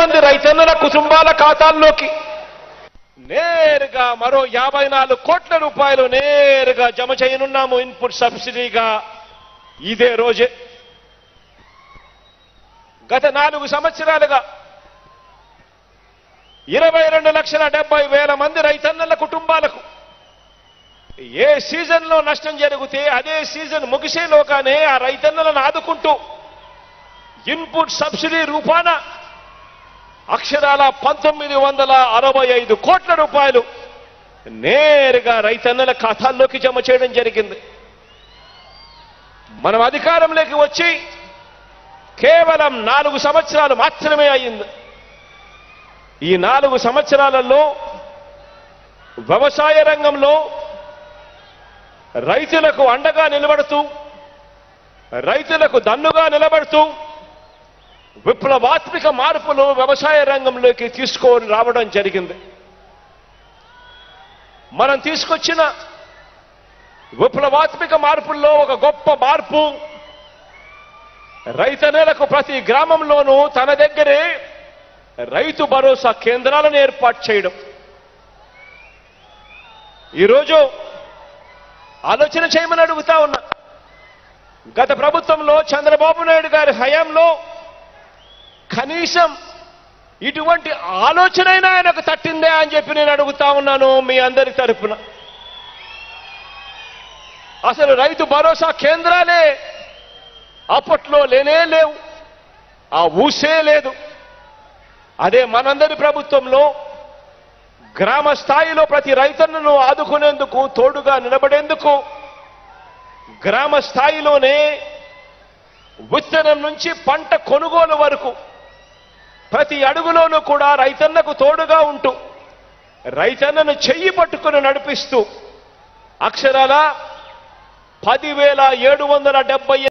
మంది రైతన్నుల కుటుంబాల ఖాతాల్లోకి నేరుగా మరో యాభై నాలుగు కోట్ల రూపాయలు నేరుగా జమ చేయనున్నాము ఇన్పుట్ సబ్సిడీగా ఇదే రోజే గత నాలుగు సంవత్సరాలుగా ఇరవై రెండు లక్షల డెబ్బై వేల మంది రైతన్నల కుటుంబాలకు ఏ సీజన్ లో నష్టం జరిగితే అదే సీజన్ ముగిసేలోగానే ఆ రైతన్నలను ఆదుకుంటూ ఇన్పుట్ సబ్సిడీ రూపాన అక్షరాల పంతొమ్మిది వందల అరవై ఐదు కోట్ల రూపాయలు నేరుగా రైతన్నల ఖాతాల్లోకి జమ చేయడం జరిగింది మనం అధికారంలోకి వచ్చి కేవలం నాలుగు సంవత్సరాలు మాత్రమే అయింది ఈ నాలుగు సంవత్సరాలలో వ్యవసాయ రంగంలో రైతులకు అండగా నిలబడుతూ రైతులకు దన్నుగా నిలబడుతూ విప్లవాత్మక మార్పులు వ్యవసాయ రంగంలోకి తీసుకొని రావడం జరిగింది మనం తీసుకొచ్చిన విప్లవాత్మక మార్పుల్లో ఒక గొప్ప మార్పు రైతన్నలకు ప్రతి గ్రామంలోనూ తన దగ్గరే రైతు భరోసా కేంద్రాలను ఏర్పాటు చేయడం ఈరోజు ఆలోచన చేయమని అడుగుతా ఉన్నా గత ప్రభుత్వంలో చంద్రబాబు నాయుడు గారి హయాంలో కనీసం ఇటువంటి ఆలోచనైనా ఆయనకు తట్టిందే అని చెప్పి నేను అడుగుతా ఉన్నాను మీ అందరి తరఫున అసలు రైతు భరోసా కేంద్రాలే అప్పట్లో లేనే లేవు ఆ ఊసే లేదు అదే మనందరి ప్రభుత్వంలో గ్రామ స్థాయిలో ప్రతి రైతన్నను ఆదుకునేందుకు తోడుగా నిలబడేందుకు గ్రామ స్థాయిలోనే విత్తనం నుంచి పంట కొనుగోలు వరకు ప్రతి అడుగులోనూ కూడా రైతన్నకు తోడుగా ఉంటూ రైతన్నను చెయ్యి పట్టుకుని నడిపిస్తూ అక్షరాల పదివేల ఏడు వందల డెబ్బై